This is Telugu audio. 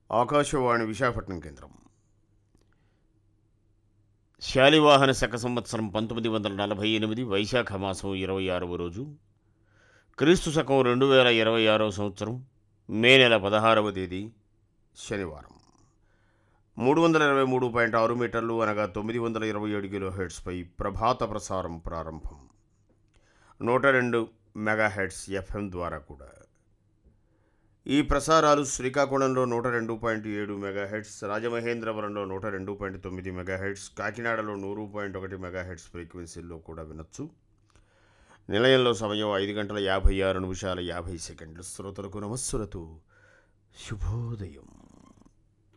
ఆకాశవాణి విశాఖపట్నం కేంద్రం శాలివాహన శక సంవత్సరం పంతొమ్మిది వందల నలభై ఎనిమిది వైశాఖ మాసం ఇరవై ఆరవ రోజు క్రీస్తు శకం రెండు వేల ఇరవై ఆరవ సంవత్సరం మే నెల పదహారవ తేదీ శనివారం మూడు వందల ఇరవై మూడు పాయింట్ ఆరు మీటర్లు అనగా తొమ్మిది వందల ఇరవై ఏడు కిలో హెడ్స్పై ప్రభాత ప్రసారం ప్రారంభం నూట రెండు మెగా హెడ్స్ ఎఫ్ఎం ద్వారా కూడా ఈ ప్రసారాలు శ్రీకాకుళంలో నూట రెండు పాయింట్ ఏడు మెగా హెడ్స్ రాజమహేంద్రవరంలో నూట రెండు పాయింట్ తొమ్మిది మెగా హెడ్స్ కాకినాడలో నూరు పాయింట్ ఒకటి మెగా హెడ్స్ ఫ్రీక్వెన్సీల్లో కూడా వినొచ్చు నిలయంలో సమయం ఐదు గంటల యాభై ఆరు నిమిషాల యాభై సెకండ్లు శ్రోతలకు నమస్సులతో శుభోదయం